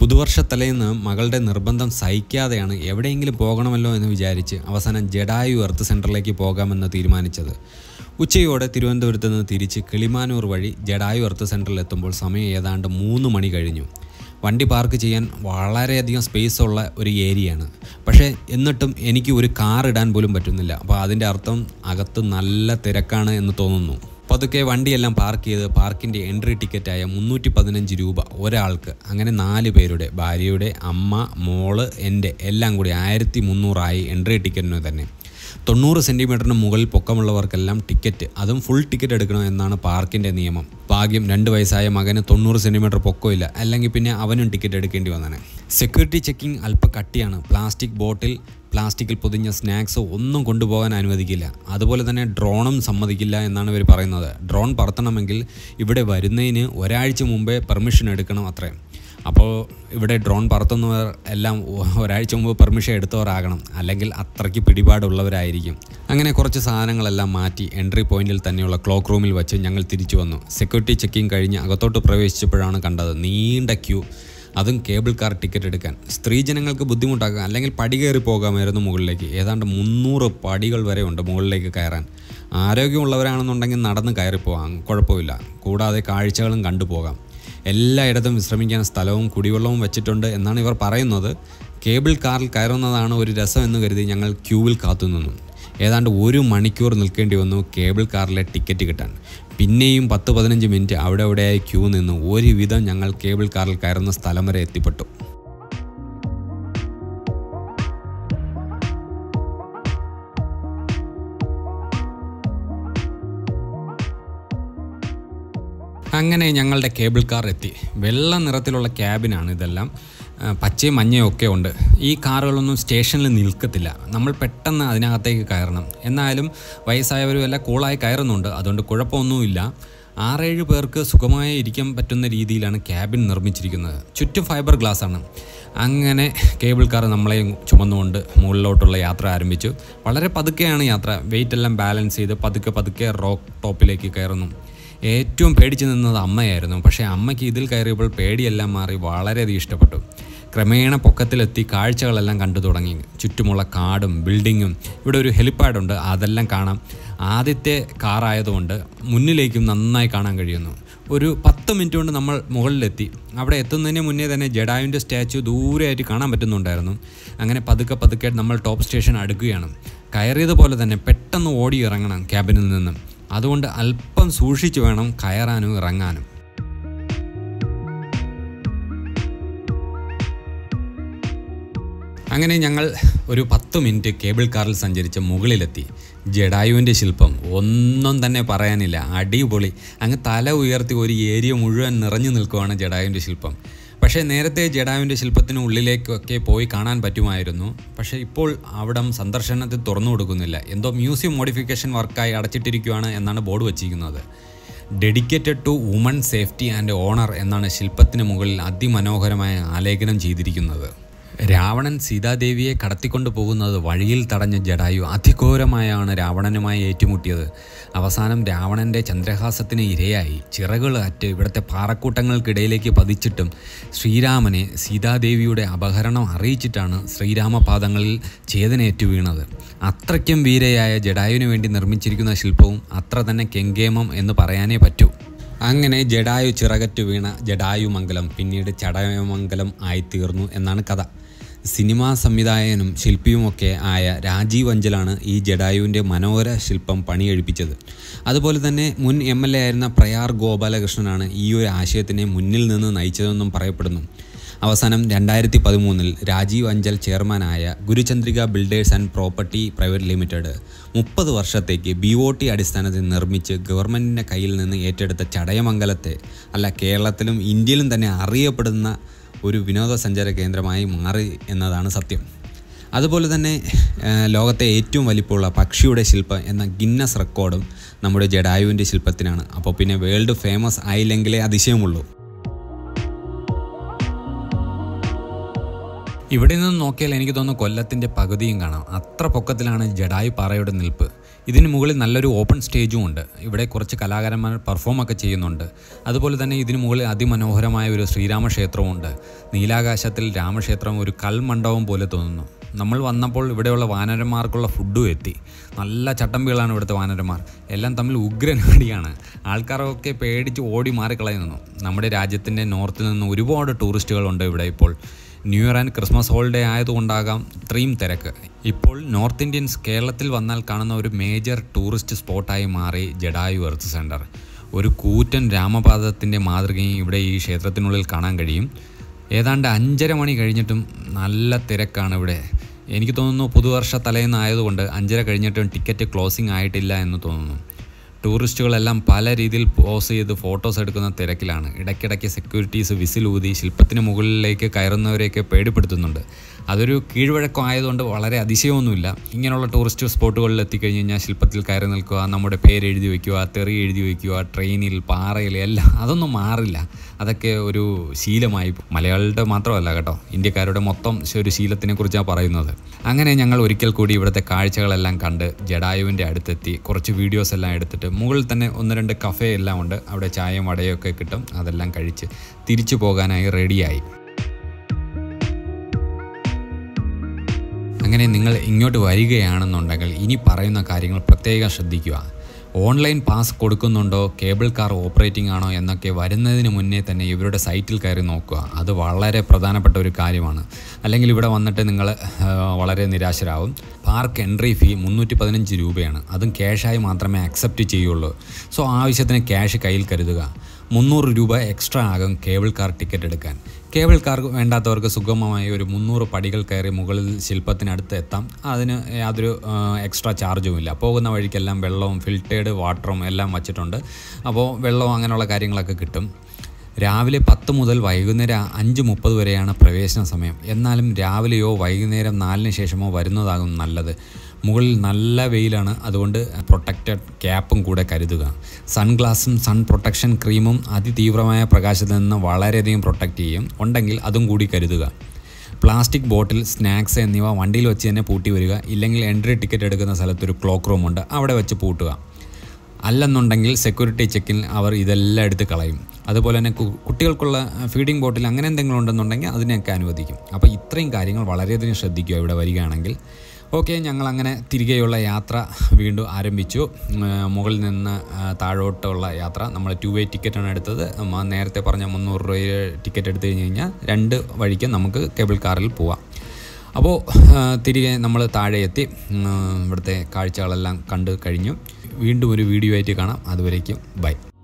പുതുവർഷത്തലേന്ന് മകളുടെ നിർബന്ധം സഹിക്കാതെയാണ് എവിടെയെങ്കിലും പോകണമല്ലോ എന്ന് വിചാരിച്ച് അവസാനം ജഡായു എർത്ത് സെൻറ്ററിലേക്ക് പോകാമെന്ന് തീരുമാനിച്ചത് ഉച്ചയോടെ തിരുവനന്തപുരത്ത് നിന്ന് തിരിച്ച് കിളിമാനൂർ വഴി ജഡായു എർത്ത് സെൻറ്ററിൽ എത്തുമ്പോൾ സമയം ഏതാണ്ട് മൂന്ന് മണി കഴിഞ്ഞു വണ്ടി പാർക്ക് ചെയ്യാൻ വളരെയധികം സ്പേസ് ഉള്ള ഒരു ഏരിയയാണ് പക്ഷേ എന്നിട്ടും എനിക്ക് ഒരു കാർ ഇടാൻ പോലും പറ്റുന്നില്ല അപ്പോൾ അതിൻ്റെ അർത്ഥം അകത്ത് നല്ല തിരക്കാണ് എന്ന് തോന്നുന്നു പതുക്കെ വണ്ടിയെല്ലാം പാർക്ക് ചെയ്ത് പാർക്കിൻ്റെ എൻട്രി ടിക്കറ്റായ മുന്നൂറ്റി പതിനഞ്ച് രൂപ ഒരാൾക്ക് അങ്ങനെ നാല് പേരുടെ ഭാര്യയുടെ അമ്മ മോള് എൻ്റെ എല്ലാം കൂടി ആയിരത്തി മുന്നൂറായി എൻട്രി ടിക്കറ്റിന് തന്നെ തൊണ്ണൂറ് സെൻറ്റിമീറ്ററിന് മുകളിൽ പൊക്കമുള്ളവർക്കെല്ലാം ടിക്കറ്റ് അതും ഫുൾ ടിക്കറ്റ് എടുക്കണം എന്നാണ് പാർക്കിൻ്റെ നിയമം ഭാഗ്യം രണ്ട് വയസ്സായ മകന് തൊണ്ണൂറ് സെൻറ്റിമീറ്റർ പൊക്കമില്ല അല്ലെങ്കിൽ പിന്നെ അവനും ടിക്കറ്റ് എടുക്കേണ്ടി വന്നേനെ സെക്യൂരിറ്റി ചെക്കിംഗ് അല്പം കട്ടിയാണ് പ്ലാസ്റ്റിക് ബോട്ടിൽ പ്ലാസ്റ്റിക്കിൽ പൊതിഞ്ഞ സ്നാക്സ് ഒന്നും കൊണ്ടുപോകാൻ അനുവദിക്കില്ല അതുപോലെ തന്നെ ഡ്രോണും സമ്മതിക്കില്ല എന്നാണ് ഇവർ പറയുന്നത് ഡ്രോൺ പറത്തണമെങ്കിൽ ഇവിടെ വരുന്നതിന് ഒരാഴ്ച മുമ്പേ പെർമിഷൻ എടുക്കണം അത്രയും അപ്പോൾ ഇവിടെ ഡ്രോൺ പറത്തുന്നവർ എല്ലാം ഒ- ഒരാഴ്ച മുമ്പ് പെർമിഷൻ എടുത്തവരാകണം അല്ലെങ്കിൽ അത്രയ്ക്ക് പിടിപാടുള്ളവരായിരിക്കും അങ്ങനെ കുറച്ച് സാധനങ്ങളെല്ലാം മാറ്റി എൻട്രി പോയിന്റിൽ തന്നെയുള്ള ക്ലോക്ക് റൂമിൽ വെച്ച് ഞങ്ങൾ തിരിച്ചു വന്നു സെക്യൂരിറ്റി ചെക്കിംഗ് കഴിഞ്ഞ് അകത്തോട്ട് പ്രവേശിച്ചപ്പോഴാണ് കണ്ടത് നീണ്ട ക്യൂ അതും കേബിൾ കാർ ടിക്കറ്റ് എടുക്കാൻ സ്ത്രീജനങ്ങൾക്ക് ബുദ്ധിമുട്ടാക്കുക അല്ലെങ്കിൽ പടി കയറി പോകാമായിരുന്നു മുകളിലേക്ക് ഏതാണ്ട് മുന്നൂറ് പടികൾ വരെ ഉണ്ട് മുകളിലേക്ക് കയറാൻ ആരോഗ്യമുള്ളവരാണെന്നുണ്ടെങ്കിൽ നടന്ന് കയറി പോകാം കുഴപ്പമില്ല കൂടാതെ കാഴ്ചകളും കണ്ടുപോകാം എല്ലായിടത്തും വിശ്രമിക്കാൻ സ്ഥലവും കുടിവെള്ളവും വെച്ചിട്ടുണ്ട് എന്നാണ് ഇവർ പറയുന്നത് കേബിൾ കാറിൽ കയറുന്നതാണ് ഒരു രസം എന്ന് കരുതി ഞങ്ങൾ ക്യൂവിൽ കാത്തുനിന്നു ഏതാണ്ട് ഒരു മണിക്കൂർ നിൽക്കേണ്ടി വന്നു കേബിൾ കാറിലെ ടിക്കറ്റ് കിട്ടാൻ പിന്നെയും പത്ത് പതിനഞ്ച് മിനിറ്റ് അവിടെ അവിടെയായി ക്യൂ നിന്ന് ഒരുവിധം ഞങ്ങൾ കേബിൾ കാറിൽ കയറുന്ന സ്ഥലം വരെ എത്തിപ്പെട്ടു അങ്ങനെ ഞങ്ങളുടെ കേബിൾ കാർ എത്തി വെള്ള നിറത്തിലുള്ള ക്യാബിനാണ് ഇതെല്ലാം ആ, പച്ചയും മഞ്ഞയും ഒക്കെ ഉണ്ട് ഈ കാറുകളൊന്നും സ്റ്റേഷനിൽ നിൽക്കത്തില്ല നമ്മൾ പെട്ടെന്ന് അതിനകത്തേക്ക് കയറണം എന്നാലും വയസ്സായവരും എല്ലാം കൂളായി കയറുന്നുണ്ട് അതുകൊണ്ട് കുഴപ്പമൊന്നുമില്ല ആറേഴ് പേർക്ക് സുഖമായി ഇരിക്കാൻ പറ്റുന്ന രീതിയിലാണ് ക്യാബിൻ നിർമ്മിച്ചിരിക്കുന്നത് ചുറ്റും ഫൈബർ ഗ്ലാസ് ആണ് അങ്ങനെ കേബിൾ കാർ നമ്മളെ ചുമന്നുകൊണ്ട് മുകളിലോട്ടുള്ള യാത്ര ആരംഭിച്ചു വളരെ പതുക്കെയാണ് യാത്ര വെയിറ്റ് എല്ലാം ബാലൻസ് ചെയ്ത് പതുക്കെ പതുക്കെ റോക്ക് ടോപ്പിലേക്ക് കയറുന്നു ഏറ്റവും പേടിച്ചു നിന്നത് അമ്മയായിരുന്നു പക്ഷേ അമ്മയ്ക്ക് ഇതിൽ കയറിയപ്പോൾ പേടിയെല്ലാം മാറി വളരെയധികം ഇഷ്ടപ്പെട്ടു ക്രമേണ പൊക്കത്തിലെത്തി കാഴ്ചകളെല്ലാം കണ്ടു തുടങ്ങി ചുറ്റുമുള്ള കാടും ബിൽഡിങ്ങും ഇവിടെ ഒരു ഹെലിപ്പാഡുണ്ട് അതെല്ലാം കാണാം ആദ്യത്തെ കാറായതുകൊണ്ട് മുന്നിലേക്കും നന്നായി കാണാൻ കഴിയുന്നു ഒരു പത്ത് മിനിറ്റ് കൊണ്ട് നമ്മൾ മുകളിലെത്തി അവിടെ എത്തുന്നതിന് മുന്നേ തന്നെ ജഡായുവിൻ്റെ സ്റ്റാച്ചു ദൂരെയായിട്ട് കാണാൻ പറ്റുന്നുണ്ടായിരുന്നു അങ്ങനെ പതുക്കെ പതുക്കെ നമ്മൾ ടോപ്പ് സ്റ്റേഷൻ അടുക്കുകയാണ് കയറിയതുപോലെ തന്നെ പെട്ടെന്ന് ഓടി ഇറങ്ങണം ക്യാബിനിൽ നിന്നും അതുകൊണ്ട് അല്പം സൂക്ഷിച്ചു വേണം കയറാനും ഇറങ്ങാനും അങ്ങനെ ഞങ്ങൾ ഒരു പത്ത് മിനിറ്റ് കേബിൾ കാറിൽ സഞ്ചരിച്ച് മുകളിലെത്തി ജഡായുവിൻ്റെ ശില്പം ഒന്നും തന്നെ പറയാനില്ല അടിപൊളി അങ്ങ് തല ഉയർത്തി ഒരു ഏരിയ മുഴുവൻ നിറഞ്ഞു നിൽക്കുവാണ് ജഡായുവിൻ്റെ ശില്പം പക്ഷേ നേരത്തെ ജഡായുവിൻ്റെ ശില്പത്തിന് ഉള്ളിലേക്കൊക്കെ പോയി കാണാൻ പറ്റുമായിരുന്നു പക്ഷേ ഇപ്പോൾ അവിടം സന്ദർശനത്തിൽ തുറന്നു കൊടുക്കുന്നില്ല എന്തോ മ്യൂസിയം മോഡിഫിക്കേഷൻ വർക്കായി അടച്ചിട്ടിരിക്കുകയാണ് എന്നാണ് ബോർഡ് വച്ചിരിക്കുന്നത് dedicated to woman safety and honour എന്നാണ് ശില്പത്തിന് മുകളിൽ അതിമനോഹരമായ ആലേഖനം ചെയ്തിരിക്കുന്നത് രാവണൻ സീതാദേവിയെ കടത്തിക്കൊണ്ടു പോകുന്നത് വഴിയിൽ തടഞ്ഞ ജഡായു അതിഘോരമായാണ് രാവണനുമായി ഏറ്റുമുട്ടിയത് അവസാനം രാവണൻ്റെ ചന്ദ്രഹാസത്തിന് ഇരയായി ചിറകുകൾ അറ്റ് ഇവിടുത്തെ പാറക്കൂട്ടങ്ങൾക്കിടയിലേക്ക് പതിച്ചിട്ടും ശ്രീരാമനെ സീതാദേവിയുടെ അപഹരണം അറിയിച്ചിട്ടാണ് ശ്രീരാമപാദങ്ങളിൽ ചേതനയേറ്റു വീണത് അത്രയ്ക്കും വീരയായ ജഡായുവിന് വേണ്ടി നിർമ്മിച്ചിരിക്കുന്ന ശില്പവും അത്ര തന്നെ കെങ്കേമം എന്ന് പറയാനേ പറ്റൂ അങ്ങനെ ജഡായു ചിറകറ്റു വീണ ജഡായുമംഗലം പിന്നീട് ചടയമംഗലം ആയിത്തീർന്നു എന്നാണ് കഥ സിനിമാ സംവിധായകനും ശില്പിയുമൊക്കെ ആയ രാജീവ് അഞ്ചലാണ് ഈ ജഡായുവിൻ്റെ മനോഹര ശില്പം പണിയെഴുപ്പിച്ചത് അതുപോലെ തന്നെ മുൻ എം എൽ എ ആയിരുന്ന പ്രയാർ ഗോപാലകൃഷ്ണനാണ് ഈ ഒരു ആശയത്തിനെ മുന്നിൽ നിന്ന് നയിച്ചതെന്നും പറയപ്പെടുന്നു അവസാനം രണ്ടായിരത്തി പതിമൂന്നിൽ രാജീവ് അഞ്ചൽ ചെയർമാനായ Guruchandrika builders and property private limited മുപ്പത് വർഷത്തേക്ക് ബി ഒ ടി അടിസ്ഥാനത്തിൽ നിർമ്മിച്ച് ഗവൺമെൻറ്റിൻ്റെ കയ്യിൽ നിന്ന് ഏറ്റെടുത്ത ചടയമംഗലത്തെ അല്ല കേരളത്തിലും ഇന്ത്യയിലും തന്നെ അറിയപ്പെടുന്ന ഒരു വിനോദസഞ്ചാര കേന്ദ്രമായി മാറി എന്നതാണ് സത്യം അതുപോലെ തന്നെ ആ, ലോകത്തെ ഏറ്റവും വലിപ്പമുള്ള പക്ഷിയുടെ ശില്പം എന്ന ഗിന്നസ് റെക്കോർഡും നമ്മുടെ ജഡായുവിൻ്റെ ശില്പത്തിനാണ് അപ്പോൾ പിന്നെ വേൾഡ് ഫേമസ് ആയില്ലെങ്കിലേ അതിശയമുള്ളൂ ഇവിടെ നിന്ന് നോക്കിയാൽ എനിക്ക് തോന്നുന്നു കൊല്ലത്തിൻ്റെ പകുതിയും കാണാം അത്ര പൊക്കത്തിലാണ് ജഡായു പാറയുടെ നിൽപ്പ് ഇതിന് മുകളിൽ നല്ലൊരു ഓപ്പൺ സ്റ്റേജും ഉണ്ട് ഇവിടെ കുറച്ച് കലാകാരന്മാർ പെർഫോം ഒക്കെ ചെയ്യുന്നുണ്ട് അതുപോലെ തന്നെ ഇതിന് മുകളിൽ അതിമനോഹരമായ ഒരു ശ്രീരാമക്ഷേത്രവും ഉണ്ട് നീലാകാശത്തിൽ രാമക്ഷേത്രം ഒരു കൽമണ്ഡപം പോലെ തോന്നുന്നു നമ്മൾ വന്നപ്പോൾ ഇവിടെയുള്ള വാനരന്മാർക്കുള്ള ഫുഡും എത്തി നല്ല ചട്ടമ്പികളാണ് ഇവിടുത്തെ വാനരന്മാർ എല്ലാം തമ്മിൽ ഉഗ്രനടിയാണ് ആൾക്കാരൊക്കെ പേടിച്ച് ഓടി മാറിക്കളയുന്നു നമ്മുടെ രാജ്യത്തിൻ്റെ നോർത്തിൽ നിന്ന് ഒരുപാട് ടൂറിസ്റ്റുകളുണ്ട് ഇവിടെ ഇപ്പോൾ new year and Christmas holiday ആയതുകൊണ്ടാകാം ഇത്രയും തിരക്ക് ഇപ്പോൾ നോർത്ത് ഇന്ത്യൻസ് കേരളത്തിൽ വന്നാൽ കാണുന്ന ഒരു മേജർ ടൂറിസ്റ്റ് സ്പോട്ടായി മാറി ജഡായു എർത്ത് സെൻറ്റർ ഒരു കൂറ്റൻ രാമപാദത്തിൻ്റെ മാതൃകയും ഇവിടെ ഈ ക്ഷേത്രത്തിനുള്ളിൽ കാണാൻ കഴിയും ഏതാണ്ട് അഞ്ചര മണി കഴിഞ്ഞിട്ടും നല്ല തിരക്കാണ് ഇവിടെ എനിക്ക് തോന്നുന്നു പുതുവർഷ തലേന്നായതുകൊണ്ട് അഞ്ചര കഴിഞ്ഞിട്ടും ടിക്കറ്റ് ക്ലോസിംഗ് ആയിട്ടില്ല എന്ന് തോന്നുന്നു ടൂറിസ്റ്റുകളെല്ലാം പല രീതിയിൽ പോസ് ചെയ്ത് ഫോട്ടോസ് എടുക്കുന്ന തിരക്കിലാണ് ഇടയ്ക്കിടയ്ക്ക് സെക്യൂരിറ്റീസ് വിസിലൂതി ശില്പത്തിന് മുകളിലേക്ക് കയറുന്നവരെയൊക്കെ പേടിപ്പെടുത്തുന്നുണ്ട് അതൊരു കീഴ്വഴക്കം ആയതുകൊണ്ട് വളരെ അതിശയമൊന്നുമില്ല ഇങ്ങനെയുള്ള ടൂറിസ്റ്റ് സ്പോട്ടുകളിൽ എത്തിക്കഴിഞ്ഞ് കഴിഞ്ഞാൽ ശില്പത്തിൽ കയറി നിൽക്കുക നമ്മുടെ പേര് എഴുതി വയ്ക്കുക തെറി എഴുതി വയ്ക്കുക ട്രെയിനിൽ പാറയിൽ എല്ലാം അതൊന്നും മാറില്ല അതൊക്കെ ഒരു ശീലമായി മലയാളികളുടെ മാത്രമല്ല കേട്ടോ ഇന്ത്യക്കാരുടെ മൊത്തം ഒരു ശീലത്തിനെ കുറിച്ചാണ് പറയുന്നത് അങ്ങനെ ഞങ്ങൾ ഒരിക്കൽ കൂടി ഇവിടുത്തെ കാഴ്ചകളെല്ലാം കണ്ട് ജഡായുവിൻ്റെ അടുത്തെത്തി കുറച്ച് വീഡിയോസ് എല്ലാം എടുത്തിട്ട് മുകളിൽ തന്നെ ഒന്ന് രണ്ട് കഫേ എല്ലാം ഉണ്ട് അവിടെ ചായയും വടയും ഒക്കെ കിട്ടും അതെല്ലാം കഴിച്ച് തിരിച്ചു പോകാനായി റെഡിയായി അങ്ങനെ നിങ്ങൾ ഇങ്ങോട്ട് വരികയാണെന്നുണ്ടെങ്കിൽ ഇനി പറയുന്ന കാര്യങ്ങൾ പ്രത്യേകം ശ്രദ്ധിക്കുക ഓൺലൈൻ പാസ് കൊടുക്കുന്നുണ്ടോ കേബിൾ കാർ ഓപ്പറേറ്റിംഗ് ആണോ എന്നൊക്കെ വരുന്നതിന് മുന്നേ തന്നെ ഇവരുടെ സൈറ്റിൽ കയറി നോക്കുക അത് വളരെ പ്രധാനപ്പെട്ട ഒരു കാര്യമാണ് അല്ലെങ്കിൽ ഇവിടെ വന്നിട്ട് നിങ്ങൾ ആ, വളരെ നിരാശരാകും പാർക്ക് എൻട്രി ഫീ മുന്നൂറ്റി പതിനഞ്ച് രൂപയാണ് അതും ക്യാഷായി മാത്രമേ അക്സെപ്റ്റ് ചെയ്യുള്ളൂ സോ ആവശ്യത്തിന് ക്യാഷ് കയ്യിൽ കരുതുക മുന്നൂറ് രൂപ എക്സ്ട്രാ ആകും കേബിൾ കാർ ടിക്കറ്റ് എടുക്കാൻ കേബിൾ കാർ വേണ്ടാത്തവർക്ക് സുഗമമായി ഒരു മുന്നൂറ് പടികൾ കയറി മുകളിൽ ശില്പത്തിനടുത്ത് എത്താം അതിന് യാതൊരു എക്സ്ട്രാ ചാർജും ഇല്ല പോകുന്ന വഴിക്കെല്ലാം വെള്ളവും ഫിൽറ്റേഡ് വാട്ടറും എല്ലാം വച്ചിട്ടുണ്ട് അപ്പോൾ വെള്ളവും അങ്ങനെയുള്ള കാര്യങ്ങളൊക്കെ കിട്ടും രാവിലെ പത്ത് മുതൽ വൈകുന്നേരം അഞ്ച് മുപ്പത് വരെയാണ് പ്രവേശന സമയം എന്നാലും രാവിലെയോ വൈകുന്നേരം നാലിന് ശേഷമോ വരുന്നതാകും നല്ലത് മുകളിൽ നല്ല വെയിലാണ് അതുകൊണ്ട് പ്രൊട്ടക്റ്റഡ് ക്യാപ്പും കൂടെ കരുതുക സൺഗ്ലാസും സൺ പ്രൊട്ടക്ഷൻ ക്രീമും അതിതീവ്രമായ പ്രകാശത്തിൽ നിന്ന് വളരെയധികം പ്രൊട്ടക്റ്റ് ചെയ്യും ഉണ്ടെങ്കിൽ അതും കൂടി കരുതുക പ്ലാസ്റ്റിക് ബോട്ടിൽ സ്നാക്സ് എന്നിവ വണ്ടിയിൽ വെച്ച് തന്നെ പൂട്ടി വരിക ഇല്ലെങ്കിൽ എൻട്രി ടിക്കറ്റ് എടുക്കുന്ന സ്ഥലത്ത് ഒരു ക്ലോക്ക് റൂമുണ്ട് അവിടെ വെച്ച് പൂട്ടുക അല്ലെന്നുണ്ടെങ്കിൽ സെക്യൂരിറ്റി ചെക്കിൽ അവർ ഇതെല്ലാം എടുത്ത് കളയും അതുപോലെ തന്നെ കു- കുട്ടികൾക്കുള്ള ഫീഡിംഗ് ബോട്ടിൽ അങ്ങനെ എന്തെങ്കിലും ഉണ്ടെന്നുണ്ടെങ്കിൽ അതിനെയൊക്കെ അനുവദിക്കും അപ്പോൾ ഇത്രയും കാര്യങ്ങൾ വളരെയധികം ശ്രദ്ധിക്കുക ഇവിടെ വരികയാണെങ്കിൽ ഓക്കെ ഞങ്ങൾ അങ്ങനെ തിരികെയുള്ള യാത്ര വീണ്ടും ആരംഭിച്ചു ഉം, മുകളിൽ നിന്ന് ആ, താഴോട്ടുള്ള യാത്ര നമ്മൾ ടു വേ ടിക്കറ്റാണ് എടുത്തത് ഉം, ആ നേരത്തെ പറഞ്ഞ മുന്നൂറ് രൂപ ടിക്കറ്റ് എടുത്തു കഴിഞ്ഞ് കഴിഞ്ഞാൽ രണ്ട് വഴിക്ക് നമുക്ക് കേബിൾ കാറിൽ പോവാം അപ്പോൾ ആ, തിരികെ നമ്മൾ താഴെ എത്തി ഉം, ഇവിടുത്തെ കാഴ്ചകളെല്ലാം കണ്ട് കഴിഞ്ഞു വീണ്ടും ഒരു വീഡിയോ ആയിട്ട് കാണാം അതുവരേക്കും ബൈ